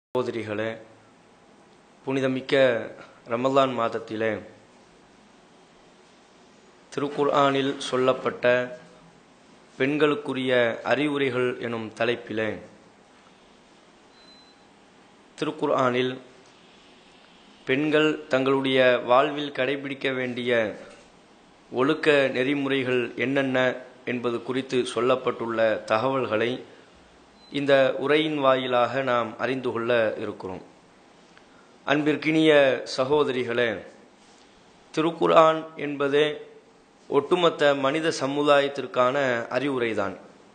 சகோதரிகளே புனிதமிக்க ரமலான் மாதத்திலே திருக்குர்ஆனில் சொல்லப்பட்ட பெண்களுக்குரிய அறிவுரைகள் எனும் தலைப்பிலே திருக்குர்ஆனில் பெண்கள் தங்களுடைய வாழ்வில் கடைபிடிக்க வேண்டிய ஒழுக்க நெறிமுறைகள் என்னென்ன என்பது குறித்து சொல்லப்பட்டுள்ள தகவல்களை இந்த உரையின் வாயிலாக நாம் அறிந்து கொள்ள இருக்கிறோம் அன்பிற்கினிய சகோதரிகளே திருக்குர்ஆன் என்பதே ஒட்டுமொத்த மனித சமுதாயத்திற்கான அறிவுரைதான்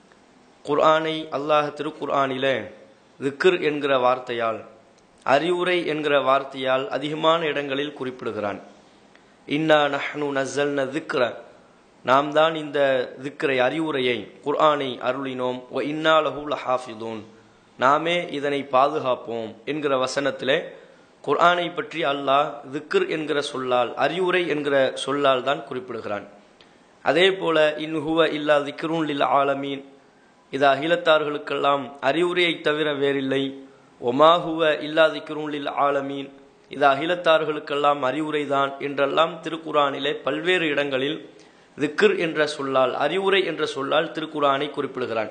குர்ஆனை அல்லாஹ் திருக்குர்ஆனிலே திக்ர் என்கிற வார்த்தையால் அறிவுரை என்கிற வார்த்தையால் அதிகமான இடங்களில் குறிப்பிடுகிறான் இன்னா நஹ்னு நஸ்ஸல்ன திக்ர நாம் தான் இந்த திக்ரை அறிவுரையை குர்ஆனை அருளினோம் ஒ இன்னா லஹு லஹாஃபிதூன் நாமே இதனை பாதுகாப்போம் என்கிற வசனத்திலே குர்ஆனை பற்றி அல்லாஹ் திக்ர் என்கிற சொல்லால் அறிவுரை என்கிற சொல்லால் தான் குறிப்பிடுகிறான் அதே போல இன்ஹுவ இல்லா திக்ருன் லில் ஆலமீன் இது அகிலத்தார்களுக்கெல்லாம் அறிவுரையை தவிர வேறில்லை ஒமாஹுவ இல்லா திக்ருன் லில் ஆலமீன் இது அகிலத்தார்களுக்கெல்லாம் அறிவுரைதான் என்றெல்லாம் திருக்குரானிலே பல்வேறு இடங்களில் திக்ர் என்ற சொல்லால் அறிவுரை என்ற சொல்லால் திருக்குரானை குறிப்பிடுகிறான்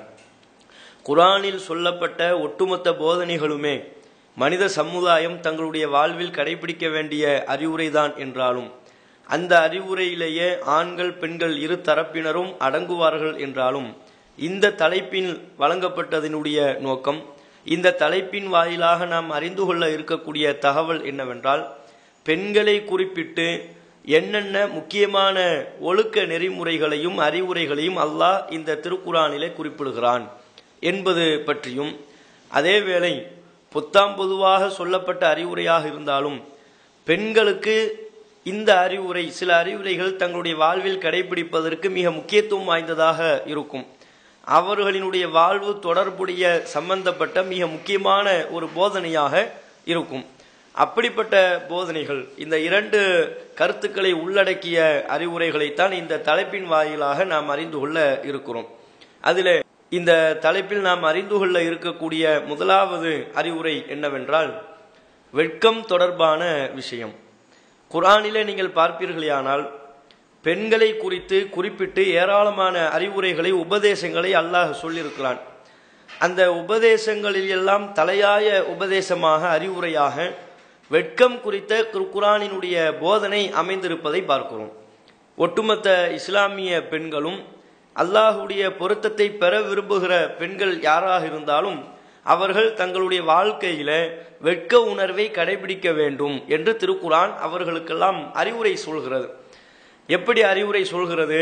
குரானில் சொல்லப்பட்ட ஒட்டுமொத்த போதனைகளுமே மனித சமுதாயம் தங்களுடைய வாழ்வில் கடைபிடிக்க வேண்டிய அறிவுரைதான் என்றாலும் அந்த அறிவுரையிலேயே ஆண்கள் பெண்கள் இரு தரப்பினரும் அடங்குவார்கள் என்றாலும் இந்த தலைப்பில் வழங்கப்பட்டதனுடைய நோக்கம் இந்த தலைப்பின் வாயிலாக நாம் அறிந்து கொள்ள இருக்கக்கூடிய தகவல் என்னவென்றால் பெண்களை குறிப்பிட்டு என்னென்ன முக்கியமான ஒழுக்க நெறிமுறைகளையும் அறிவுரைகளையும் அல்லாஹ் இந்த திருக்குறானிலே குறிப்பிடுகிறான் என்பது பற்றியும் அதேவேளை புத்தாம் பொதுவாக சொல்லப்பட்ட அறிவுரையாக இருந்தாலும் பெண்களுக்கு இந்த அறிவுரை சில அறிவுரைகள் தங்களுடைய வாழ்வில் கடைபிடிப்பதற்கு மிக முக்கியத்துவம் வாய்ந்ததாக இருக்கும் அவர்களினுடைய வாழ்வு தொடர்புடைய சம்பந்தப்பட்ட மிக முக்கியமான ஒரு போதனையாக இருக்கும் அப்படிப்பட்ட போதனைகள் இந்த இரண்டு கருத்துக்களை உள்ளடக்கிய அறிவுரைகளைத்தான் இந்த தலைப்பின் வாயிலாக நாம் அறிந்து கொள்ள இருக்கிறோம் அதில் இந்த தலைப்பில் நாம் அறிந்து கொள்ள இருக்கக்கூடிய முதலாவது அறிவுரை என்னவென்றால் வெட்கம் தொடர்பான விஷயம் குரானிலே நீங்கள் பார்ப்பீர்களேயானால் பெண்களை குறித்து குறிப்பிட்டு ஏராளமான அறிவுரைகளை உபதேசங்களை அல்லாஹ் சொல்லியிருக்கிறான் அந்த உபதேசங்களில் எல்லாம் தலையாய உபதேசமாக அறிவுரையாக வெட்கம் குறித்த குரானினுடைய போதனை அமைந்திருப்பதை பார்க்கிறோம் ஒட்டுமொத்த இஸ்லாமிய பெண்களும் அல்லாஹுடைய பொருத்தத்தை பெற விரும்புகிற பெண்கள் யாராக இருந்தாலும் அவர்கள் தங்களுடைய வாழ்க்கையில வெட்க உணர்வை கடைபிடிக்க வேண்டும் என்று திருக்குரான் அவர்களுக்கெல்லாம் அறிவுரை சொல்கிறது எப்படி அறிவுரை சொல்கிறது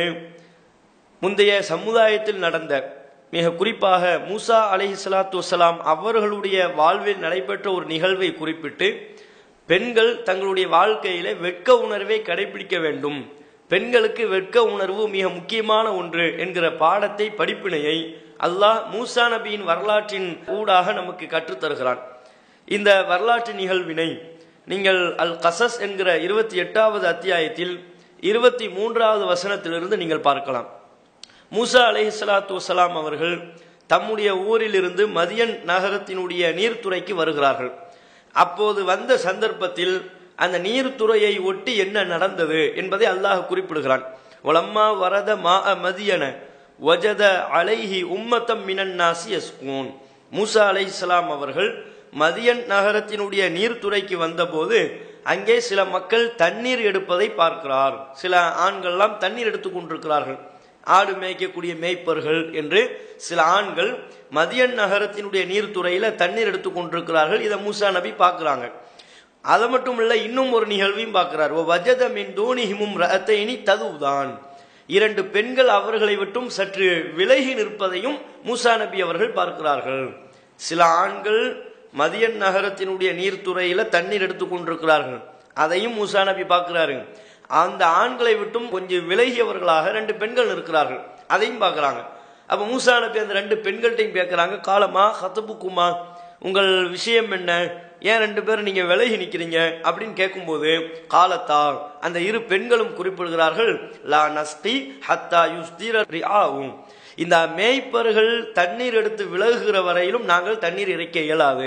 முந்தைய சமுதாயத்தில் நடந்த மிக குறிப்பாக மூசா அலஹி சலாத்து வசலாம் அவர்களுடைய வாழ்வில் நடைபெற்ற ஒரு நிகழ்வை குறிப்பிட்டு பெண்கள் தங்களுடைய வாழ்க்கையில வெட்க உணர்வை கடைபிடிக்க வேண்டும் பெண்களுக்கு வெட்க உணர்வு மிக முக்கியமான ஒன்று என்கிற பாடத்தை படிப்பினையை அல்லாஹ் மூசா நபியின் வரலாற்றின் ஊடாக நமக்கு கற்றுத்தருகிறான் இந்த வரலாற்று நிகழ்வினை நீங்கள் அல் கசஸ் என்கிற இருபத்தி எட்டாவது அத்தியாயத்தில் இருபத்தி மூன்றாவது வசனத்திலிருந்து நீங்கள் பார்க்கலாம் மூசா அலஹி சலாத்து வசலாம் அவர்கள் தம்முடைய ஊரிலிருந்து மதியன் நகரத்தினுடைய நீர்த்துறைக்கு வருகிறார்கள் அப்போது வந்த சந்தர்ப்பத்தில் அந்த நீர்த்துறையை ஒட்டி என்ன நடந்தது என்பதை அல்லாஹ் குறிப்பிடுகிறான் ஒலம்மா வரத மா மதியன வஜத அலைஹி உம்மத்தம் மினன் நாசி எஸ்கூன் மூசா அலை இஸ்லாம் அவர்கள் மதியன் நகரத்தினுடைய நீர்த்துறைக்கு வந்தபோது அங்கே சில மக்கள் தண்ணீர் எடுப்பதை பார்க்கிறார் சில ஆண்கள்லாம் தண்ணீர் எடுத்துக் கொண்டிருக்கிறார்கள் ஆடு மேய்க்கக்கூடிய மேய்ப்பர்கள் என்று சில ஆண்கள் மதியன் நகரத்தினுடைய நீர்த்துறையில தண்ணீர் எடுத்துக் கொண்டிருக்கிறார்கள் இதை மூசா நபி பார்க்கிறாங்க அது மட்டும் இல்ல இன்னும் ஒரு நிகழ்வையும் பார்க்கிறார் வஜத மின் தோனிஹிமும் ரத்தைனி ததுதான் இரண்டு பெண்கள் அவர்களை விட்டும் சற்று விலகி நிற்பதையும் மூசா நபி அவர்கள் பார்க்கிறார்கள் சில ஆண்கள் மதியன் நகரத்தினுடைய நீர்த்துறையில தண்ணீர் எடுத்துக் கொண்டிருக்கிறார்கள் அதையும் மூசா நபி பார்க்கிறாரு அந்த ஆண்களை விட்டும் கொஞ்சம் விலகியவர்களாக ரெண்டு பெண்கள் இருக்கிறார்கள் அதையும் பார்க்கறாங்க அப்ப மூசா நபி அந்த ரெண்டு பெண்கள்கிட்டையும் கேட்கிறாங்க காலமா ஹத்தபுக்குமா உங்கள் விஷயம் என்ன ஏன் ரெண்டு பேரும் நீங்க விலகி நிக்கிறீங்க அப்படின்னு கேட்கும்போது காலத்தா அந்த இரு பெண்களும் குறிப்பிடுகிறார்கள் லா நஸ்தி ஹத்தா யுஸ்தீர ரிஆவும் இந்த மேய்ப்பர்கள் தண்ணீர் எடுத்து விலகுகிற வரையிலும் நாங்கள் தண்ணீர் இறைக்க இயலாது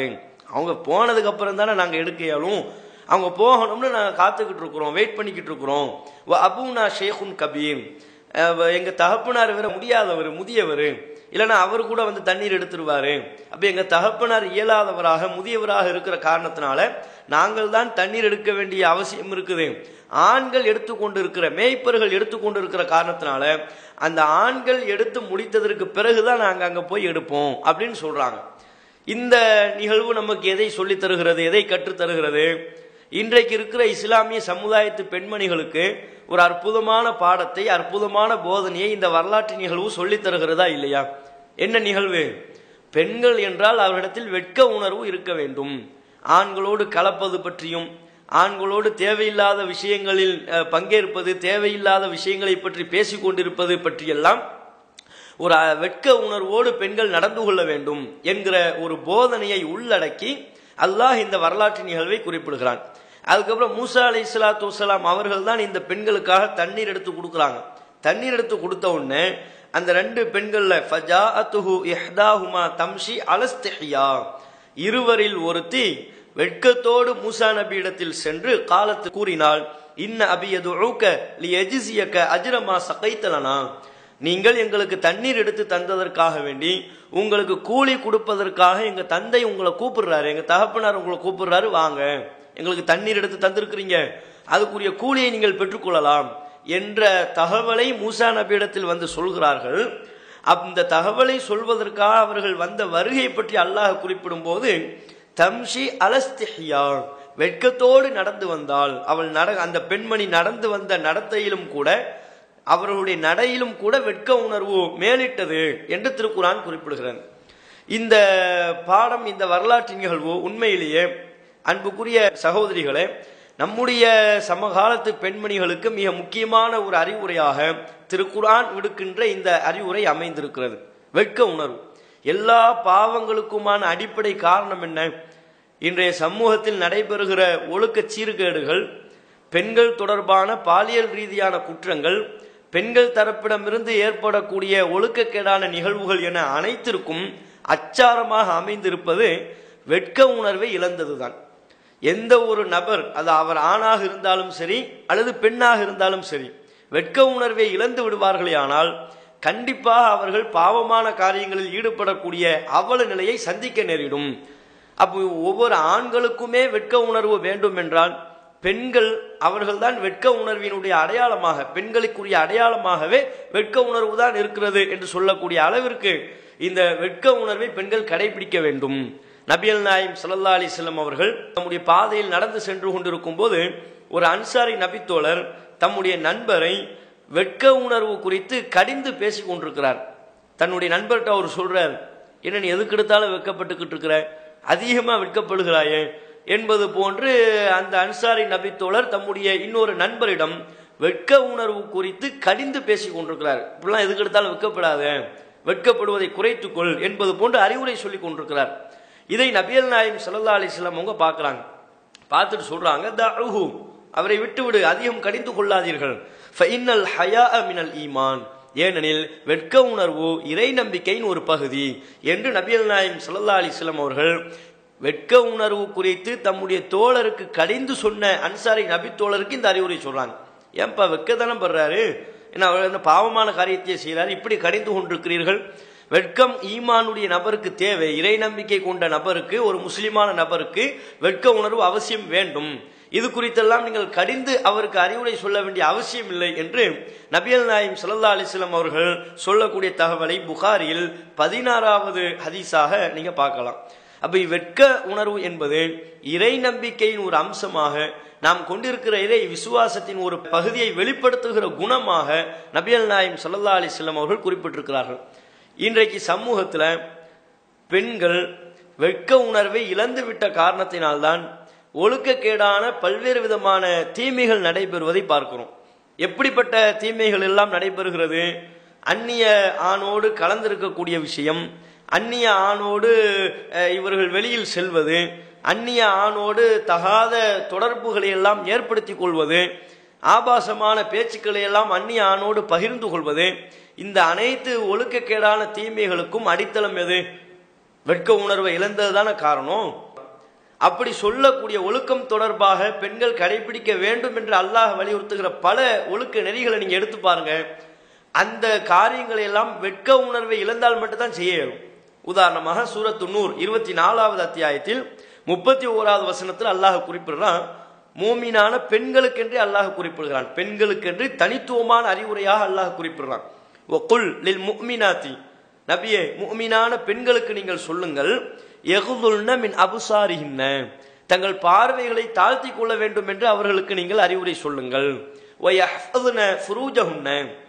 அவங்க போனதுக்கு அப்புறம் தானே நாங்கள் எடுக்க இயலும் அவங்க போகணும்னு நாங்கள் காத்துக்கிட்டு இருக்கிறோம் வெயிட் பண்ணிக்கிட்டு இருக்கிறோம் அபுனா ஷேகுன் கபீர் அஹ் எங்க தகப்பனார் வேற முடியாதவர் முதியவர் இல்லைன்னா அவர் கூட வந்து தண்ணீர் எடுத்துருவாரு அப்ப எங்க தகப்பனார் இயலாதவராக முதியவராக இருக்கிற காரணத்தினால நாங்கள் தான் தண்ணீர் எடுக்க வேண்டிய அவசியம் இருக்குது ஆண்கள் எடுத்துக்கொண்டு இருக்கிற மேய்ப்பர்கள் எடுத்துக்கொண்டு இருக்கிற காரணத்தினால அந்த ஆண்கள் எடுத்து முடித்ததற்கு பிறகுதான் நாங்க அங்க போய் எடுப்போம் அப்படின்னு சொல்றாங்க இந்த நிகழ்வு நமக்கு எதை சொல்லித் தருகிறது எதை கற்றுத் தருகிறது இன்றைக்கு இருக்கிற இஸ்லாமிய சமுதாயத்து பெண்மணிகளுக்கு ஒரு அற்புதமான பாடத்தை அற்புதமான போதனையை இந்த வரலாற்று நிகழ்வு சொல்லித் தருகிறதா இல்லையா என்ன நிகழ்வு பெண்கள் என்றால் அவர்களிடத்தில் வெட்க உணர்வு இருக்க வேண்டும் ஆண்களோடு கலப்பது பற்றியும் ஆண்களோடு தேவையில்லாத விஷயங்களில் அஹ், பங்கேற்பது தேவையில்லாத விஷயங்களை பற்றி பேசிக் கொண்டிருப்பது பற்றியெல்லாம் ஒரு அஹ், வெட்க உணர்வோடு பெண்கள் நடந்து கொள்ள வேண்டும் என்கிற ஒரு போதனையை உள்ளடக்கி அல்லாஹ் இந்த வரலாற்று நிகழ்வை குறிப்பிடுகிறான் அதுக்கப்புறம் மூசா அலை இஸ்லாத்து வசலாம் அவர்கள் தான் இந்த பெண்களுக்காக தண்ணீர் எடுத்து கொடுக்குறாங்க தண்ணீர் எடுத்து கொடுத்த உடனே அந்த ரெண்டு பெண்கள்ல ஃபஜாஅத்துஹு இஹ்தாஹுமா தம்ஷி அலஸ்திஹியா இருவரில் ஒருத்தி வெட்கத்தோடு மூசா நபியிடத்தில் சென்று காலத்து கூறினாள் இன்ன அபியது லி எஜிசியக்க அஜிரமா சகைத்தலனா நீங்கள் எங்களுக்கு தண்ணீர் எடுத்து தந்ததற்காக வேண்டி உங்களுக்கு கூலி கொடுப்பதற்காக எங்க தந்தை உங்களை கூப்பிடுறாரு எங்க தகப்பனார் உங்களை கூப்பிடுறாரு வாங்க எங்களுக்கு தண்ணீர் எடுத்து தந்திருக்கிறீங்க அதுக்குரிய கூலியை நீங்கள் பெற்றுக்கொள்ளலாம் என்ற தகவலை மூசா நபியிடத்தில் வந்து சொல்கிறார்கள் அந்த தகவலை சொல்வதற்காக அவர்கள் வந்த வருகை பற்றி அல்லாஹ் குறிப்பிடும் போது தம்ஷி அலஸ்திஹியா வெட்கத்தோடு நடந்து வந்தால் அவள் நட அந்த பெண்மணி நடந்து வந்த நடத்தையிலும் கூட அவர்களுடைய நடையிலும் கூட வெட்க உணர்வு மேலிட்டது என்று திருக்குரான் குறிப்பிடுகிறது இந்த பாடம் இந்த வரலாற்று நிகழ்வு உண்மையிலேயே அன்புக்குரிய சகோதரிகளே நம்முடைய சமகாலத்து பெண்மணிகளுக்கு மிக முக்கியமான ஒரு அறிவுரையாக திருக்குரான் விடுக்கின்ற இந்த அறிவுரை அமைந்திருக்கிறது வெட்க உணர்வு எல்லா பாவங்களுக்குமான அடிப்படை காரணம் என்ன இன்றைய சமூகத்தில் நடைபெறுகிற ஒழுக்க சீர்கேடுகள் பெண்கள் தொடர்பான பாலியல் ரீதியான குற்றங்கள் பெண்கள் தரப்பிடமிருந்து ஏற்படக்கூடிய ஒழுக்கக்கேடான நிகழ்வுகள் என அனைத்திற்கும் அச்சாரமாக அமைந்திருப்பது வெட்க உணர்வை இழந்ததுதான் எந்த ஒரு நபர் அது அவர் ஆணாக இருந்தாலும் சரி அல்லது பெண்ணாக இருந்தாலும் சரி வெட்க உணர்வை இழந்து விடுவார்களே ஆனால் கண்டிப்பாக அவர்கள் பாவமான காரியங்களில் ஈடுபடக்கூடிய அவல நிலையை சந்திக்க நேரிடும் அப்போ ஒவ்வொரு ஆண்களுக்குமே வெட்க உணர்வு வேண்டும் என்றால் பெண்கள் அவர்கள்தான் வெட்க உணர்வினுடைய அடையாளமாக பெண்களுக்குரிய அடையாளமாகவே வெட்க உணர்வு தான் இருக்கிறது என்று சொல்லக்கூடிய அளவிற்கு இந்த வெட்க உணர்வை பெண்கள் கடைபிடிக்க வேண்டும் நபியல் நாயம் சல்லா அலிஸ்லாம் அவர்கள் தம்முடைய பாதையில் நடந்து சென்று கொண்டிருக்கும் போது ஒரு அன்சாரி நபித்தோழர் தம்முடைய நண்பரை வெட்க உணர்வு குறித்து கடிந்து பேசிக் கொண்டிருக்கிறார் தன்னுடைய நண்பர்கிட்ட அவர் சொல்றார் என்ன நீ எதுக்கு எடுத்தாலும் வெட்கப்பட்டுக்கிட்டு இருக்கிற அதிகமா வெட்கப்படுகிறாயே என்பது போன்று அந்த அன்சாரி நபித்தோழர் தம்முடைய இன்னொரு நண்பரிடம் வெட்க உணர்வு குறித்து கடிந்து பேசிக் கொண்டிருக்கிறார் இப்படிலாம் எதுக்கு எடுத்தாலும் வெட்கப்படாத வெட்கப்படுவதை குறைத்துக்கொள் என்பது போன்று அறிவுரை சொல்லி கொண்டிருக்கிறார் இதை நபியல் நாயம் சல்லா அலிஸ்லாம் அவங்க பார்க்கறாங்க பார்த்துட்டு சொல்றாங்க தஅஹு அவரை விட்டுவிடு அதிகம் கடிந்து கொள்ளாதீர்கள் ஃபைனல் ஹயா மினல் ஈமான் ஏனெனில் வெட்க உணர்வு இறை நம்பிக்கையின் ஒரு பகுதி என்று நபியல் நாயம் சல்லா அலிஸ்லாம் அவர்கள் வெட்க உணர்வு குறித்து தம்முடைய தோழருக்கு கடிந்து சொன்ன அன்சாரி நபி தோழருக்கு இந்த அறிவுரை சொல்றாங்க ஏன்பா வெக்கதானம் படுறாரு என்ன அவர் என்ன பாவமான காரியத்தை செய்கிறார் இப்படி கடிந்து கொண்டிருக்கிறீர்கள் வெட்கம் ஈமானுடைய நபருக்கு தேவை இறை நம்பிக்கை கொண்ட நபருக்கு ஒரு முஸ்லிமான நபருக்கு வெட்க உணர்வு அவசியம் வேண்டும் இது குறித்தெல்லாம் நீங்கள் கடிந்து அவருக்கு அறிவுரை சொல்ல வேண்டிய அவசியம் இல்லை என்று நபியல் நாயம் சல்லா அலிஸ்லாம் அவர்கள் சொல்லக்கூடிய தகவலை புகாரில் பதினாறாவது ஹதீஸாக நீங்க பார்க்கலாம் அப்ப வெட்க உணர்வு என்பது இறை நம்பிக்கையின் ஒரு அம்சமாக நாம் கொண்டிருக்கிற இறை விசுவாசத்தின் ஒரு பகுதியை வெளிப்படுத்துகிற குணமாக நபியல் நாயம் சல்லா அலிஸ்லாம் அவர்கள் குறிப்பிட்டிருக்கிறார்கள் இன்றைக்கு சமூகத்துல பெண்கள் வெட்க உணர்வை இழந்து விட்ட காரணத்தினால்தான் ஒழுக்கக்கேடான பல்வேறு விதமான தீமைகள் நடைபெறுவதை பார்க்கிறோம் எப்படிப்பட்ட தீமைகள் எல்லாம் நடைபெறுகிறது அந்நிய ஆணோடு கலந்திருக்கக்கூடிய விஷயம் அந்நிய ஆணோடு அஹ், இவர்கள் வெளியில் செல்வது அந்நிய ஆணோடு தகாத தொடர்புகளை எல்லாம் ஏற்படுத்திக் கொள்வது ஆபாசமான பேச்சுக்களை எல்லாம் அந்நிய ஆணோடு பகிர்ந்து கொள்வது இந்த அனைத்து ஒழுக்கக்கேடான தீமைகளுக்கும் அடித்தளம் எது வெட்க உணர்வை இழந்ததுதான காரணம் அப்படி சொல்லக்கூடிய ஒழுக்கம் தொடர்பாக பெண்கள் கடைபிடிக்க வேண்டும் என்று அல்லாஹ் வலியுறுத்துகிற பல ஒழுக்க நெறிகளை நீங்க எடுத்து பாருங்க அந்த காரியங்களை எல்லாம் வெட்க உணர்வை இழந்தால் மட்டும்தான் செய்ய இயலும் உதாரணமாக சூரத்து நூர் இருபத்தி நாலாவது அத்தியாயத்தில் முப்பத்தி ஓராவது வசனத்தில் அல்லாஹ் குறிப்பிடுறான் மூமினான பெண்களுக்கென்றே அல்லாஹ் குறிப்பிடுகிறான் பெண்களுக்கென்று தனித்துவமான அறிவுரையாக அல்லாஹ் குறிப்பிடுறான் ஒகுல் லில் முக்மினாத்தி நபியே முக்மினான பெண்களுக்கு நீங்கள் சொல்லுங்கள் எகுதுல்ன மின் அபுசாரிகின்ன தங்கள் பார்வைகளை தாழ்த்தி கொள்ள வேண்டும் என்று அவர்களுக்கு நீங்கள் அறிவுரை சொல்லுங்கள் ஒயஹ்ஃபதுன ஃபுரூஜஹுன்ன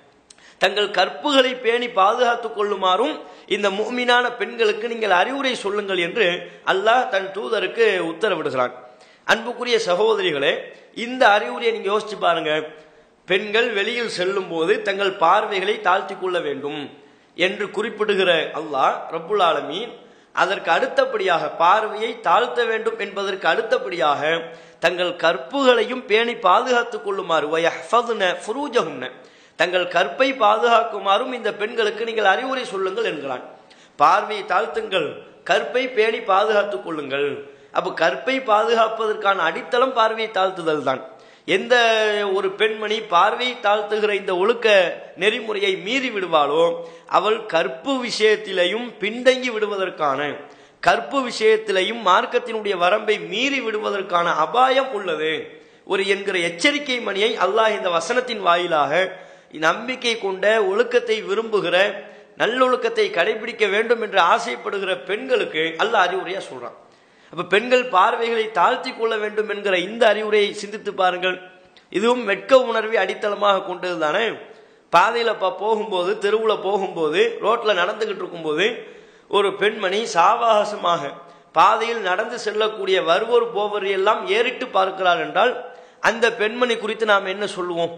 தங்கள் கற்புகளை பேணி பாதுகாத்துக் கொள்ளுமாறும் இந்த மூமினான பெண்களுக்கு நீங்கள் அறிவுரை சொல்லுங்கள் என்று அல்லாஹ் தன் தூதருக்கு உத்தரவிடுகிறான் அன்புக்குரிய சகோதரிகளே இந்த அறிவுரையை நீங்க யோசிச்சு பாருங்க பெண்கள் வெளியில் செல்லும் போது தங்கள் பார்வைகளை தாழ்த்தி கொள்ள வேண்டும் என்று குறிப்பிடுகிற அல்லாஹ் ரப்புல் ஆலமீன் அதற்கு அடுத்தபடியாக பார்வையை தாழ்த்த வேண்டும் என்பதற்கு அடுத்தபடியாக தங்கள் கற்புகளையும் பேணி பாதுகாத்துக் கொள்ளுமாறு வயஹ்ஃபதுன ஃபுரூஜஹுன்ன தங்கள் கற்பை பாதுகாக்குமாறும் இந்த பெண்களுக்கு நீங்கள் அறிவுரை சொல்லுங்கள் என்கிறான் பார்வையை தாழ்த்துங்கள் கற்பை பேணி பாதுகாத்துக் கொள்ளுங்கள் அப்ப கற்பை பாதுகாப்பதற்கான அடித்தளம் பார்வையை தாழ்த்துதல் தான் எந்த ஒரு பெண்மணி பார்வையை தாழ்த்துகிற இந்த ஒழுக்க நெறிமுறையை மீறி விடுவாளோ அவள் கற்பு விஷயத்திலையும் பின்தங்கி விடுவதற்கான கற்பு விஷயத்திலையும் மார்க்கத்தினுடைய வரம்பை மீறி விடுவதற்கான அபாயம் உள்ளது ஒரு என்கிற எச்சரிக்கை மணியை அல்லாஹ் இந்த வசனத்தின் வாயிலாக நம்பிக்கை கொண்ட ஒழுக்கத்தை விரும்புகிற நல்லொழுக்கத்தை கடைபிடிக்க வேண்டும் என்று ஆசைப்படுகிற பெண்களுக்கு அல்லாஹ் அறிவுரையா சொல்றான் அப்ப பெண்கள் பார்வைகளை தாழ்த்தி கொள்ள வேண்டும் என்கிற இந்த அறிவுரையை சிந்தித்து பாருங்கள் இதுவும் வெட்க உணர்வை அடித்தளமாக கொண்டது தானே பாதையில ப- போகும்போது தெருவுல போகும்போது ரோட்ல நடந்துகிட்டு இருக்கும்போது ஒரு பெண்மணி சாவகாசமாக பாதையில் நடந்து செல்லக்கூடிய வருவோர் போவர் எல்லாம் ஏறிட்டு பார்க்கிறார் என்றால் அந்த பெண்மணி குறித்து நாம் என்ன சொல்லுவோம்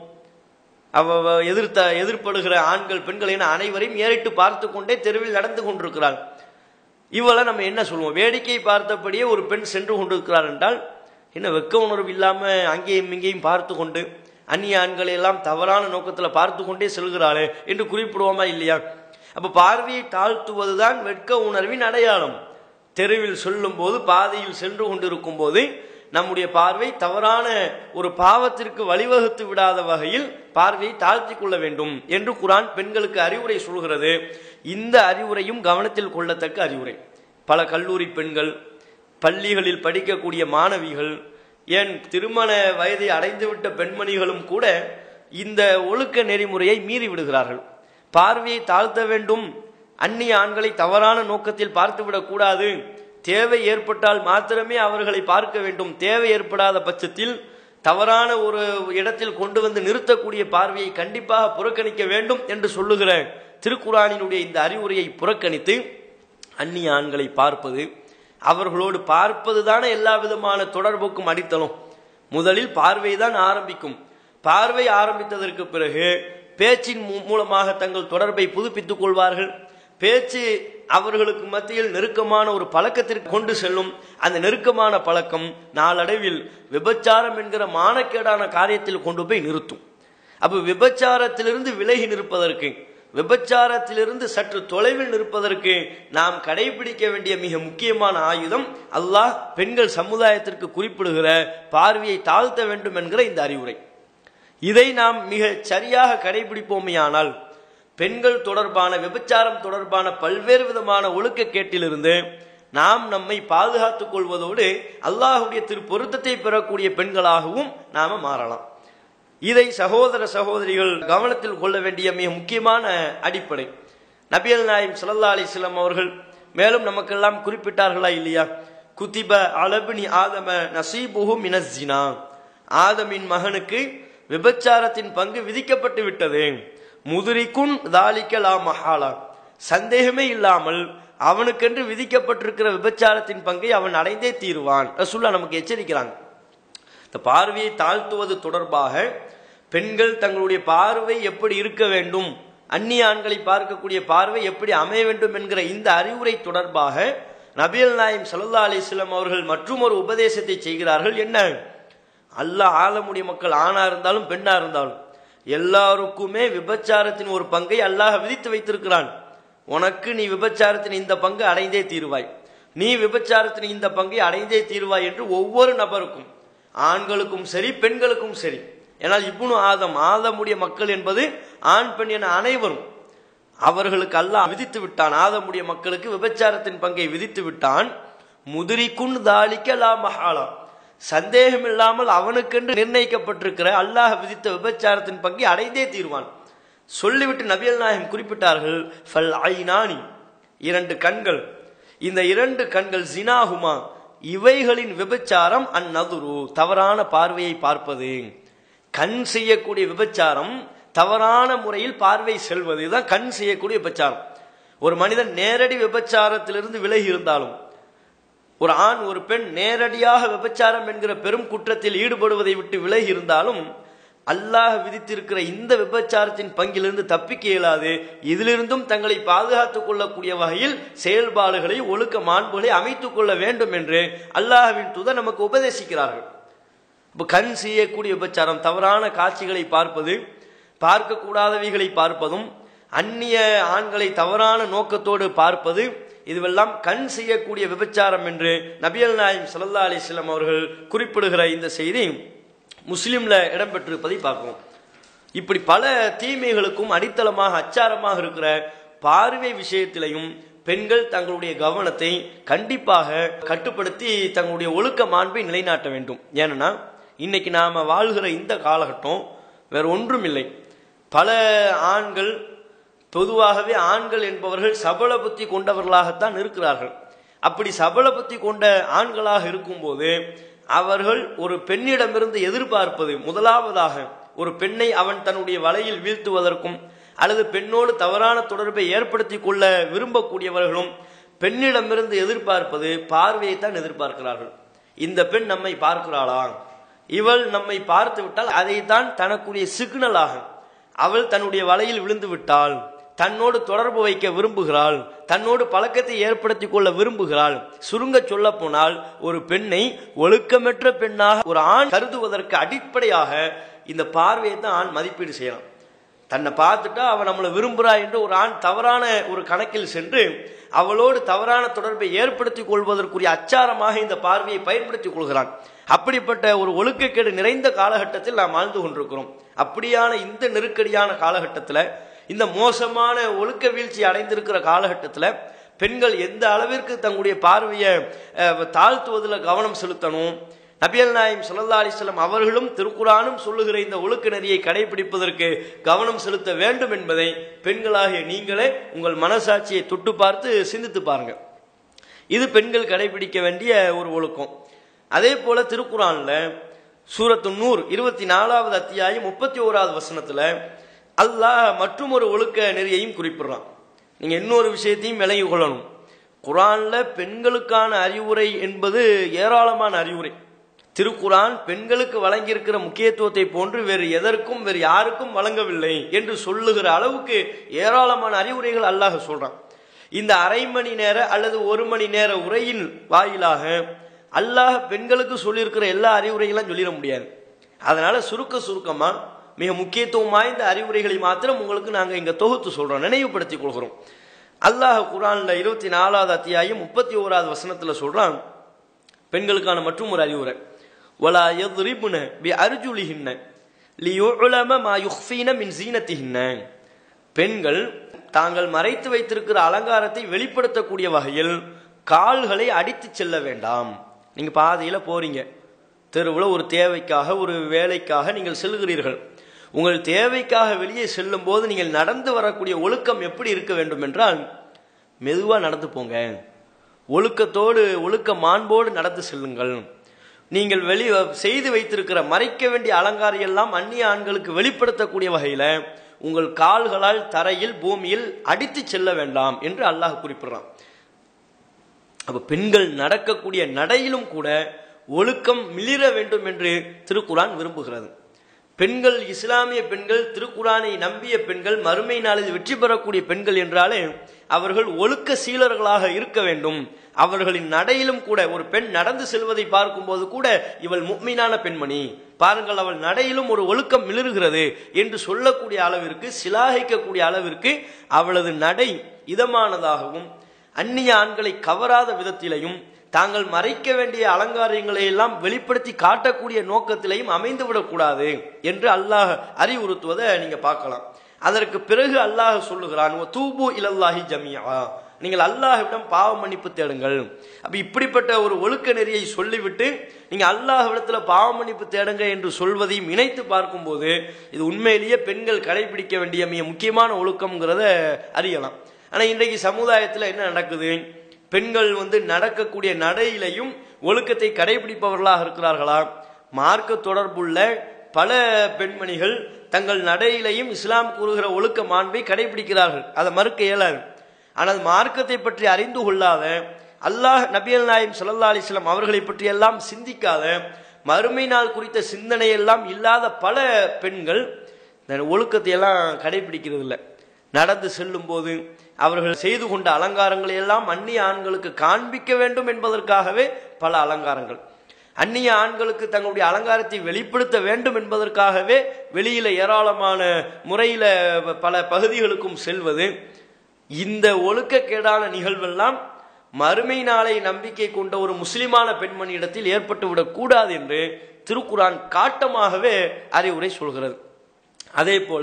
அவ அவ எதிர்த்த எதிர்ப்படுகிற ஆண்கள் பெண்கள் என அனைவரையும் ஏறிட்டு பார்த்து கொண்டே தெருவில் நடந்து கொண்டிருக்கிறாள் இவளை நம்ம என்ன சொல்லுவோம் வேடிக்கை பார்த்தபடியே ஒரு பெண் சென்று கொண்டிருக்கிறார் என்றால் என்ன வெக்க உணர்வு இல்லாம அங்கேயும் இங்கேயும் பார்த்து கொண்டு அந்நிய ஆண்களை எல்லாம் தவறான நோக்கத்துல பார்த்து கொண்டே செல்கிறாளே என்று குறிப்பிடுவோமா இல்லையா அப்ப பார்வையை தாழ்த்துவதுதான் வெட்க உணர்வின் அடையாளம் தெருவில் சொல்லும் போது பாதையில் சென்று கொண்டிருக்கும் போது நம்முடைய பார்வை தவறான ஒரு பாவத்திற்கு வழிவகுத்து விடாத வகையில் பார்வையை தாழ்த்தி கொள்ள வேண்டும் என்று குரான் பெண்களுக்கு அறிவுரை சொல்கிறது இந்த அறிவுரையும் கவனத்தில் கொள்ளத்தக்க அறிவுரை பல கல்லூரி பெண்கள் பள்ளிகளில் படிக்கக்கூடிய மாணவிகள் ஏன் திருமண வயதை அடைந்துவிட்ட பெண்மணிகளும் கூட இந்த ஒழுக்க நெறிமுறையை மீறி விடுகிறார்கள் பார்வையை தாழ்த்த வேண்டும் அந்நிய ஆண்களை தவறான நோக்கத்தில் பார்த்துவிடக் கூடாது தேவை ஏற்பட்டால் மாத்திரமே அவர்களை பார்க்க வேண்டும் தேவை ஏற்படாத பட்சத்தில் தவறான ஒரு இடத்தில் கொண்டு வந்து நிறுத்தக்கூடிய பார்வையை கண்டிப்பாக புறக்கணிக்க வேண்டும் என்று சொல்லுகிற திருக்குறானினுடைய இந்த அறிவுரையை புறக்கணித்து அந்நிய ஆண்களை பார்ப்பது அவர்களோடு பார்ப்பது தானே எல்லா விதமான தொடர்புக்கும் அடித்தளம் முதலில் பார்வை தான் ஆரம்பிக்கும் பார்வை ஆரம்பித்ததற்கு பிறகு பேச்சின் மூ- மூலமாக தங்கள் தொடர்பை புதுப்பித்துக் கொள்வார்கள் பேச்சு அவர்களுக்கு மத்தியில் நெருக்கமான ஒரு பழக்கத்திற்கு கொண்டு செல்லும் அந்த நெருக்கமான பழக்கம் நாளடைவில் விபச்சாரம் என்கிற மானக்கேடான காரியத்தில் கொண்டு போய் நிறுத்தும் அப்ப விபச்சாரத்திலிருந்து விலகி நிற்பதற்கு விபச்சாரத்திலிருந்து சற்று தொலைவில் நிற்பதற்கு நாம் கடைபிடிக்க வேண்டிய மிக முக்கியமான ஆயுதம் அல்லாஹ் பெண்கள் சமுதாயத்திற்கு குறிப்பிடுகிற பார்வையை தாழ்த்த வேண்டும் என்கிற இந்த அறிவுரை இதை நாம் மிக சரியாக கடைபிடிப்போமேயானால் பெண்கள் தொடர்பான விபச்சாரம் தொடர்பான பல்வேறு விதமான ஒழுக்கக்கேட்டிலிருந்து நாம் நம்மை பாதுகாத்துக் கொள்வதோடு அல்லாஹுடைய திரு பொருத்தத்தை பெறக்கூடிய பெண்களாகவும் நாம மாறலாம் இதை சகோதர சகோதரிகள் கவனத்தில் கொள்ள வேண்டிய மிக முக்கியமான அடிப்படை நபியல் நாயம் ஸல்லல்லாஹு அலைஹி வஸல்லம் அவர்கள் மேலும் நமக்கெல்லாம் குறிப்பிட்டார்களா இல்லையா குதிப அலபினி ஆதம நசீபுஹு மினஸ்ஸினா ஆதமின் மகனுக்கு விபச்சாரத்தின் பங்கு விதிக்கப்பட்டு விட்டது முதுரிக்குன் தாலிக்க லா மஹாலா சந்தேகமே இல்லாமல் அவனுக்கென்று விதிக்கப்பட்டிருக்கிற விபச்சாரத்தின் பங்கை அவன் அடைந்தே தீருவான் ரசூல்லா நமக்கு எச்சரிக்கிறாங்க இந்த பார்வையை தாழ்த்துவது தொடர்பாக பெண்கள் தங்களுடைய பார்வை எப்படி இருக்க வேண்டும் அந்நிய ஆண்களை பார்க்கக்கூடிய பார்வை எப்படி அமைய வேண்டும் என்கிற இந்த அறிவுரை தொடர்பாக நபியல் நாயம் சல்லா அலிஸ்லாம் அவர்கள் மற்றும் ஒரு உபதேசத்தை செய்கிறார்கள் என்ன அல்லாஹ் ஆளமுடைய மக்கள் ஆணா இருந்தாலும் பெண்ணா இருந்தாலும் எல்லாருக்குமே விபச்சாரத்தின் ஒரு பங்கை அல்லாஹ் விதித்து வைத்திருக்கிறான் உனக்கு நீ விபச்சாரத்தின் இந்த பங்கு அடைந்தே தீருவாய் நீ விபச்சாரத்தின் இந்த பங்கை அடைந்தே தீர்வாய் என்று ஒவ்வொரு நபருக்கும் ஆண்களுக்கும் சரி பெண்களுக்கும் சரி ஏனால் இப்னு ஆதம் ஆதமுடைய மக்கள் என்பது ஆண் பெண் என அனைவரும் அவர்களுக்கு அல்லாஹ் விதித்து விட்டான் ஆதமுடைய மக்களுக்கு விபச்சாரத்தின் பங்கை விதித்து விட்டான் முதிரிக்குன் தாலிக்க லா மஹாலா சந்தேகம் இல்லாமல் அவனுக்கென்று நிர்ணயிக்கப்பட்டிருக்கிற அல்லாஹ் விதித்த விபச்சாரத்தின் பங்கை அடைந்தே தீர்வான் சொல்லிவிட்டு நபியல் நாயகம் குறிப்பிட்டார்கள் ஃபல் ஐநானி இரண்டு கண்கள் இந்த இரண்டு கண்கள் ஜினாகுமா இவைகளின் விபச்சாரம் அந்நதுரு தவறான பார்வையை பார்ப்பது கண் செய்யக்கூடிய விபச்சாரம் தவறான முறையில் பார்வை செல்வது இதுதான் கண் செய்யக்கூடிய விபச்சாரம் ஒரு மனிதன் நேரடி விபச்சாரத்திலிருந்து விலகி இருந்தாலும் ஒரு ஆண் ஒரு பெண் நேரடியாக விபச்சாரம் என்கிற பெரும் குற்றத்தில் ஈடுபடுவதை விட்டு விலகி இருந்தாலும் அல்லாஹ் விதித்திருக்கிற இந்த விபச்சாரத்தின் பங்கிலிருந்து தப்பிக்க இயலாது இதிலிருந்தும் தங்களை பாதுகாத்துக் கொள்ளக்கூடிய வகையில் செயல்பாடுகளை ஒழுக்க மாண்புகளை அமைத்துக் கொள்ள வேண்டும் என்று அல்லாஹ்வின் தூதர் நமக்கு உபதேசிக்கிறார்கள் இப்போ கண் செய்யக்கூடிய விபச்சாரம் தவறான காட்சிகளை பார்ப்பது பார்க்கக்கூடாதவைகளை பார்ப்பதும் அந்நிய ஆண்களை தவறான நோக்கத்தோடு பார்ப்பது இதுவெல்லாம் கண் செய்யக்கூடிய விபச்சாரம் என்று நபியல் நாயம் சல்லா அலிஸ்லாம் அவர்கள் குறிப்பிடுகிற இந்த செய்தி முஸ்லிம்ல இடம்பெற்றிருப்பதை பார்க்கிறோம் இப்படி பல தீமைகளுக்கும் அடித்தளமாக அச்சாரமாக இருக்கிற பார்வை விஷயத்திலையும் பெண்கள் தங்களுடைய கவனத்தை கண்டிப்பாக கட்டுப்படுத்தி தங்களுடைய ஒழுக்க மாண்பை நிலைநாட்ட வேண்டும் ஏன்னா இன்னைக்கு நாம வாழ்கிற இந்த காலகட்டம் வேற ஒன்றும் இல்லை பல ஆண்கள் பொதுவாகவே ஆண்கள் என்பவர்கள் சபல புத்தி கொண்டவர்களாகத்தான் இருக்கிறார்கள் அப்படி சபல புத்தி கொண்ட ஆண்களாக இருக்கும்போது அவர்கள் ஒரு பெண்ணிடமிருந்து எதிர்பார்ப்பது முதலாவதாக ஒரு பெண்ணை அவன் தன்னுடைய வலையில் வீழ்த்துவதற்கும் அல்லது பெண்ணோடு தவறான தொடர்பை ஏற்படுத்தி கொள்ள விரும்பக்கூடியவர்களும் பெண்ணிடமிருந்து எதிர்பார்ப்பது பார்வையைத்தான் எதிர்பார்க்கிறார்கள் இந்த பெண் நம்மை பார்க்கிறாளா இவள் நம்மை பார்த்து விட்டால் அதைத்தான் தனக்குரிய சிக்னலாக அவள் தன்னுடைய வலையில் விழுந்து விட்டாள் தன்னோடு தொடர்பு வைக்க விரும்புகிறாள் தன்னோடு பழக்கத்தை ஏற்படுத்தி கொள்ள விரும்புகிறாள் சுருங்க சொல்ல போனால் ஒரு பெண்ணை ஒழுக்கமற்ற பெண்ணாக ஒரு ஆண் கருதுவதற்கு அடிப்படையாக இந்த பார்வையை தான் ஆண் மதிப்பீடு செய்யலாம் தன்னை பார்த்துட்டா அவன் நம்மளை விரும்புறா என்று ஒரு ஆண் தவறான ஒரு கணக்கில் சென்று அவளோடு தவறான தொடர்பை ஏற்படுத்திக் கொள்வதற்குரிய அச்சாரமாக இந்த பார்வையை பயன்படுத்திக் கொள்கிறான் அப்படிப்பட்ட ஒரு ஒழுக்கக்கேடு நிறைந்த காலகட்டத்தில் நாம் வாழ்ந்து கொண்டிருக்கிறோம் அப்படியான இந்த நெருக்கடியான காலகட்டத்தில் இந்த மோசமான ஒழுக்க வீழ்ச்சி அடைந்திருக்கிற காலகட்டத்தில் பெண்கள் எந்த அளவிற்கு தங்களுடைய பார்வையை தாழ்த்துவதில் கவனம் செலுத்தணும் நபியல் நாயம் சொல்லல்லா அலிஸ்லாம் அவர்களும் திருக்குறானும் சொல்லுகிற இந்த ஒழுக்க நெறியை கடைபிடிப்பதற்கு கவனம் செலுத்த வேண்டும் என்பதை பெண்களாகிய நீங்களே உங்கள் மனசாட்சியை தொட்டு பார்த்து சிந்தித்து பாருங்க இது பெண்கள் கடைபிடிக்க வேண்டிய ஒரு ஒழுக்கம் அதே போல திருக்குறான்ல சூரத்து நூறு இருபத்தி நாலாவது அத்தியாயம் முப்பத்தி ஓராவது வசனத்துல அல்லாஹ் மற்றும் ஒரு ஒழுக்க நெறியையும் குறிப்பிடுறான் நீங்க இன்னொரு விஷயத்தையும் விளங்கி கொள்ளணும் குரான்ல பெண்களுக்கான அறிவுரை என்பது ஏராளமான அறிவுரை திருக்குரான் பெண்களுக்கு வழங்கியிருக்கிற முக்கியத்துவத்தை போன்று வேறு எதற்கும் வேறு யாருக்கும் வழங்கவில்லை என்று சொல்லுகிற அளவுக்கு ஏராளமான அறிவுரைகள் அல்லாஹ் சொல்றான் இந்த அரை மணி நேர அல்லது ஒரு மணி நேர உரையின் வாயிலாக அல்லாஹ் பெண்களுக்கு சொல்லியிருக்கிற எல்லா அறிவுரைகளும் சொல்லிட முடியாது அதனால சுருக்க சுருக்கமா மிக முக்கியத்துவம் வாய்ந்த அறிவுரைகளை மாத்திரம் உங்களுக்கு நாங்க இங்க தொகுத்து சொல்றோம் நினைவுபடுத்திக் கொள்கிறோம் அல்லாஹ் குரான்ல இருபத்தி நாலாவது அத்தியாயம் முப்பத்தி ஓராவது வசனத்துல சொல்றான் பெண்களுக்கான மற்றும் ஒரு அறிவுரை வலா எத்ரிபுன பி அர்ஜுலிஹின்ன லியுலம மா யுஃபீன மின் ஜீனத்திஹின்ன பெண்கள் தாங்கள் மறைத்து வைத்திருக்கிற அலங்காரத்தை வெளிப்படுத்தக்கூடிய வகையில் கால்களை அடித்து செல்ல வேண்டாம் நீங்க பாதையில போறீங்க தெருவில் ஒரு தேவைக்காக ஒரு வேலைக்காக நீங்கள் செல்கிறீர்கள் உங்கள் தேவைக்காக வெளியே செல்லும் போது நீங்கள் நடந்து வரக்கூடிய ஒழுக்கம் எப்படி இருக்க வேண்டும் என்றால் மெதுவாக நடந்து போங்க ஒழுக்கத்தோடு ஒழுக்க மாண்போடு நடந்து செல்லுங்கள் நீங்கள் வெளி செய்து வைத்திருக்கிற மறைக்க வேண்டிய அலங்காரம் எல்லாம் அந்நிய ஆண்களுக்கு வெளிப்படுத்தக்கூடிய வகையில உங்கள் கால்களால் தரையில் பூமியில் அடித்து செல்ல வேண்டாம் என்று அல்லாஹ் குறிப்பிடுறான் அப்ப பெண்கள் நடக்கக்கூடிய நடையிலும் கூட ஒழுக்கம் மிளிர வேண்டும் என்று திருக்குரான் விரும்புகிறது பெண்கள் இஸ்லாமிய பெண்கள் திருக்குரானை நம்பிய பெண்கள் மறுமை நாளில் வெற்றி பெறக்கூடிய பெண்கள் என்றாலே அவர்கள் ஒழுக்க சீலர்களாக இருக்க வேண்டும் அவர்களின் நடையிலும் கூட ஒரு பெண் நடந்து செல்வதை பார்க்கும்போது கூட இவள் முக்மீனான பெண்மணி பாருங்கள் அவள் நடையிலும் ஒரு ஒழுக்கம் மிளறுகிறது என்று சொல்லக்கூடிய அளவிற்கு சிலாகிக்கக்கூடிய அளவிற்கு அவளது நடை இதமானதாகவும் அந்நிய ஆண்களை கவராத விதத்திலையும் தாங்கள் மறைக்க வேண்டிய அலங்காரங்களை எல்லாம் வெளிப்படுத்தி காட்டக்கூடிய நோக்கத்திலையும் அமைந்து விடக்கூடாது என்று அல்லாஹ் அறிவுறுத்துவதை நீங்க பார்க்கலாம் அதற்கு பிறகு அல்லாஹ் சொல்லுகிறான் தூபு இலல்லாஹி ஜமியா நீங்கள் அல்லாஹ்விடம் பாவ மன்னிப்பு தேடுங்கள் அப்ப இப்படிப்பட்ட ஒரு ஒழுக்க நெறியை சொல்லிவிட்டு நீங்க அல்லாஹ்விடத்துல பாவ மன்னிப்பு தேடுங்க என்று சொல்வதையும் இணைத்து பார்க்கும்போது இது உண்மையிலேயே பெண்கள் கடைபிடிக்க வேண்டிய மிக முக்கியமான ஒழுக்கம்ங்கிறத அறியலாம் ஆனா இன்றைக்கு சமுதாயத்துல என்ன நடக்குது பெண்கள் வந்து நடக்கக்கூடிய நடையிலையும் ஒழுக்கத்தை கடைபிடிப்பவர்களாக இருக்கிறார்களா மார்க்க தொடர்புள்ள பல பெண்மணிகள் தங்கள் நடையிலையும் இஸ்லாம் கூறுகிற ஒழுக்க மாண்பை கடைபிடிக்கிறார்கள் அதை மறுக்க இயலாது ஆனால் மார்க்கத்தை பற்றி அறிந்து கொள்ளாத அல்லாஹ் நபியல் நாயம் சல்லா அலிஸ்லாம் அவர்களை பற்றி எல்லாம் சிந்திக்காத மறுமை நாள் குறித்த சிந்தனை எல்லாம் இல்லாத பல பெண்கள் இந்த ஒழுக்கத்தை எல்லாம் கடைபிடிக்கிறது இல்லை நடந்து செல்லும் போது அவர்கள் செய்து கொண்ட அலங்காரங்களை எல்லாம் அந்நிய ஆண்களுக்கு காண்பிக்க வேண்டும் என்பதற்காகவே பல அலங்காரங்கள் அந்நிய ஆண்களுக்கு தங்களுடைய அலங்காரத்தை வெளிப்படுத்த வேண்டும் என்பதற்காகவே வெளியில ஏராளமான முறையில பல பகுதிகளுக்கும் செல்வது இந்த ஒழுக்கக்கேடான நிகழ்வெல்லாம் மறுமை நாளை நம்பிக்கை கொண்ட ஒரு முஸ்லிமான பெண்மணியிடத்தில் ஏற்பட்டு விடக்கூடாது என்று திருக்குரான் காட்டமாகவே அறிவுரை சொல்கிறது அதே போல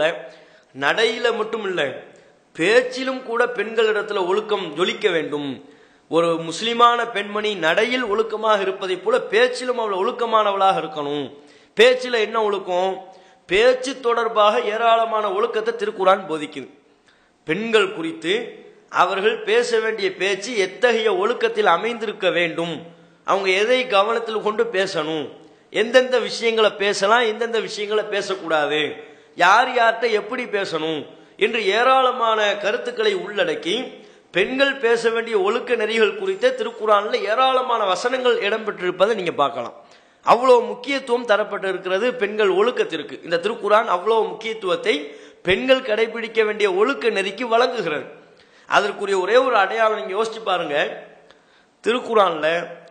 நடையில மட்டும் இல்லை பேச்சிலும் கூட பெண்களிடத்துல ஒழுக்கம் ஜொலிக்க வேண்டும் ஒரு முஸ்லிமான பெண்மணி நடையில் ஒழுக்கமாக இருப்பதை போல பேச்சிலும் அவள் ஒழுக்கமானவளாக இருக்கணும் பேச்சில் என்ன ஒழுக்கம் பேச்சு தொடர்பாக ஏராளமான ஒழுக்கத்தை திருக்குறான் போதிக்குது பெண்கள் குறித்து அவர்கள் பேச வேண்டிய பேச்சு எத்தகைய ஒழுக்கத்தில் அமைந்திருக்க வேண்டும் அவங்க எதை கவனத்தில் கொண்டு பேசணும் எந்தெந்த விஷயங்களை பேசலாம் எந்தெந்த விஷயங்களை பேசக்கூடாது யார் யார்கிட்ட எப்படி பேசணும் என்று ஏராளமான கருத்துக்களை உள்ளடக்கி பெண்கள் பேச வேண்டிய ஒழுக்க நெறிகள் குறித்த திருக்குறான்ல ஏராளமான வசனங்கள் இடம்பெற்றிருப்பதை நீங்க பார்க்கலாம் அவ்வளவு முக்கியத்துவம் தரப்பட்டு இருக்கிறது பெண்கள் ஒழுக்கத்திற்கு இந்த திருக்குறான் அவ்வளவு முக்கியத்துவத்தை பெண்கள் கடைபிடிக்க வேண்டிய ஒழுக்க நெறிக்கு வழங்குகிறது அதற்குரிய ஒரே ஒரு அடையாளம் நீங்க யோசிச்சு பாருங்க திருக்குறான்ல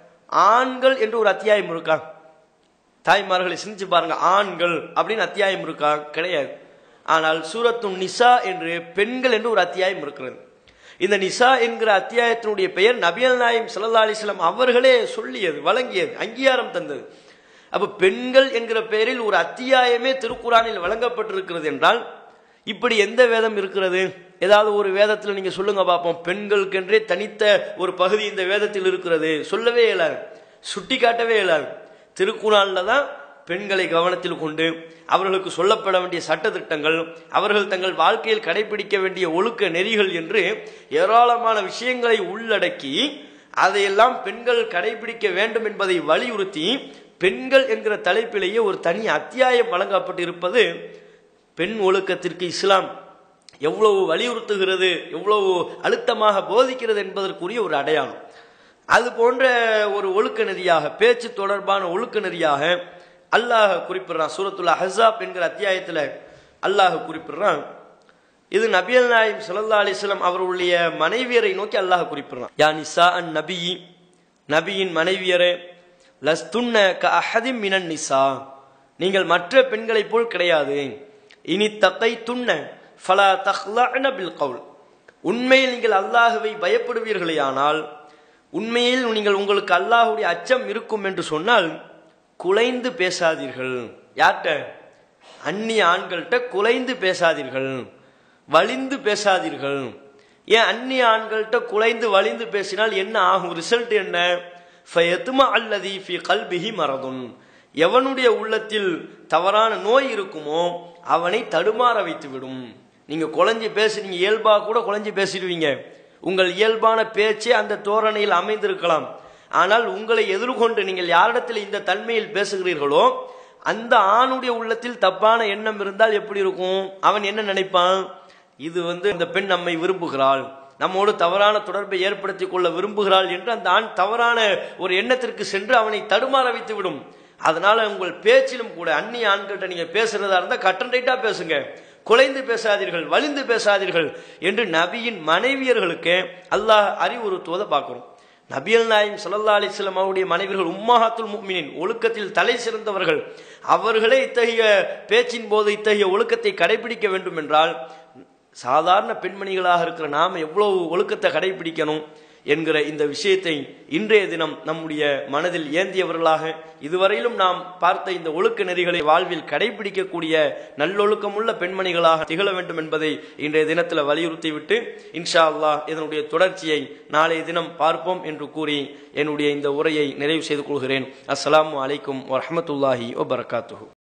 ஆண்கள் என்று ஒரு அத்தியாயம் இருக்கா தாய்மார்களை சிந்திச்சு பாருங்க ஆண்கள் அப்படின்னு அத்தியாயம் இருக்கா கிடையாது ஆனால் சூரத்து நிசா என்று பெண்கள் என்று ஒரு அத்தியாயம் இருக்கிறது இந்த நிசா என்கிற அத்தியாயத்தினுடைய பெயர் நபியல் நாயம் சல்லா அலிஸ்லாம் அவர்களே சொல்லியது வழங்கியது அங்கீகாரம் தந்தது அப்ப பெண்கள் என்கிற பெயரில் ஒரு அத்தியாயமே திருக்குறானில் வழங்கப்பட்டிருக்கிறது என்றால் இப்படி எந்த வேதம் இருக்கிறது ஏதாவது ஒரு வேதத்தில் நீங்க சொல்லுங்க பார்ப்போம் பெண்களுக்கென்றே தனித்த ஒரு பகுதி இந்த வேதத்தில் இருக்கிறது சொல்லவே இயலாது சுட்டி காட்டவே இயலாது திருக்குறான்ல தான் பெண்களை கவனத்தில் கொண்டு அவர்களுக்கு சொல்லப்பட வேண்டிய சட்டத்திட்டங்கள் அவர்கள் தங்கள் வாழ்க்கையில் கடைபிடிக்க வேண்டிய ஒழுக்க நெறிகள் என்று ஏராளமான விஷயங்களை உள்ளடக்கி அதையெல்லாம் பெண்கள் கடைபிடிக்க வேண்டும் என்பதை வலியுறுத்தி பெண்கள் என்கிற தலைப்பிலேயே ஒரு தனி அத்தியாயம் வழங்கப்பட்டிருப்பது பெண் ஒழுக்கத்திற்கு இஸ்லாம் எவ்வளவு வலியுறுத்துகிறது எவ்வளவு அழுத்தமாக போதிக்கிறது என்பதற்குரிய ஒரு அடையாளம் அது போன்ற ஒரு ஒழுக்க நெறியாக பேச்சு தொடர்பான ஒழுக்க நெறியாக அல்லாஹ் குறிப்பிடுறான் சூரத்துல்லா ஹசாப் என்கிற அத்தியாயத்தில் அல்லாஹ் குறிப்பிடுறான் இது நபியல் நாயம் சல்லா அலிஸ்லாம் அவர்களுடைய மனைவியரை நோக்கி அல்லாஹ் குறிப்பிடுறான் யா நிசா அன் நபி நபியின் மனைவியரே லஸ்துன்ன க அஹதிம் மினன் நிசா நீங்கள் மற்ற பெண்களைப் போல் கிடையாது இனி தத்தை துண்ண ஃபலா தஹ்லஅன பில் கவுல் உண்மையில் நீங்கள் அல்லாஹுவை பயப்படுவீர்களே ஆனால் உண்மையில் நீங்கள் உங்களுக்கு அல்லாஹுடைய அச்சம் இருக்கும் என்று சொன்னால் குலைந்து பேசாதீர்கள் யார்கிட்ட அந்நிய ஆண்கள்கிட்ட குலைந்து பேசாதீர்கள் வலிந்து பேசாதீர்கள் ஏன் அந்நிய ஆண்கள்கிட்ட குலைந்து வலிந்து பேசினால் என்ன ஆகும் ரிசல்ட் என்ன ஃபயத்துமா அல்லதி ஃபி கல்பிஹி மரதுன் எவனுடைய உள்ளத்தில் தவறான நோய் இருக்குமோ அவனை தடுமாற வைத்து விடும் நீங்க குழஞ்சி பேசுறீங்க இயல்பா கூட குழஞ்சி பேசிடுவீங்க உங்கள் இயல்பான பேச்சே அந்த தோரணையில் அமைந்திருக்கலாம் ஆனால் உங்களை எதிர்கொண்டு நீங்கள் யாரிடத்தில் இந்த தன்மையில் பேசுகிறீர்களோ அந்த ஆணுடைய உள்ளத்தில் தப்பான எண்ணம் இருந்தால் எப்படி இருக்கும் அவன் என்ன நினைப்பான் இது வந்து இந்த பெண் நம்மை விரும்புகிறாள் நம்மோடு தவறான தொடர்பை ஏற்படுத்திக் கொள்ள விரும்புகிறாள் என்று அந்த ஆண் தவறான ஒரு எண்ணத்திற்கு சென்று அவனை தடுமாற வைத்து விடும் அதனால உங்கள் பேச்சிலும் கூட அந்நிய ஆண்கள்கிட்ட நீங்க பேசுறதா இருந்தா கட்டன் ரைட்டா பேசுங்க குலைந்து பேசாதீர்கள் வலிந்து பேசாதீர்கள் என்று நபியின் மனைவியர்களுக்கு அல்லாஹ் அறிவுறுத்துவதை பார்க்கிறோம் நபியல் நாயம் சல்லா அலிஸ்லாம் அவருடைய மனைவிகள் உம்மாஹாத்துல் முக்மினின் ஒழுக்கத்தில் தலை சிறந்தவர்கள் அவர்களே இத்தகைய பேச்சின் போது இத்தகைய ஒழுக்கத்தை கடைபிடிக்க வேண்டும் என்றால் சாதாரண பெண்மணிகளாக இருக்கிற நாம் எவ்வளவு ஒழுக்கத்தை கடைபிடிக்கணும் என்கிற இந்த விஷயத்தை இன்றைய தினம் நம்முடைய மனதில் ஏந்தியவர்களாக இதுவரையிலும் நாம் பார்த்த இந்த ஒழுக்க நெறிகளை வாழ்வில் கடைபிடிக்கக்கூடிய நல்லொழுக்கமுள்ள பெண்மணிகளாக திகழ வேண்டும் என்பதை இன்றைய தினத்தில் வலியுறுத்திவிட்டு இன்ஷா அல்லாஹ் இதனுடைய தொடர்ச்சியை நாளைய தினம் பார்ப்போம் என்று கூறி என்னுடைய இந்த உரையை நிறைவு செய்து கொள்கிறேன் அஸ்ஸலாமு அலைக்கும் வரஹமத்துல்லாஹி வபரகாத்துஹு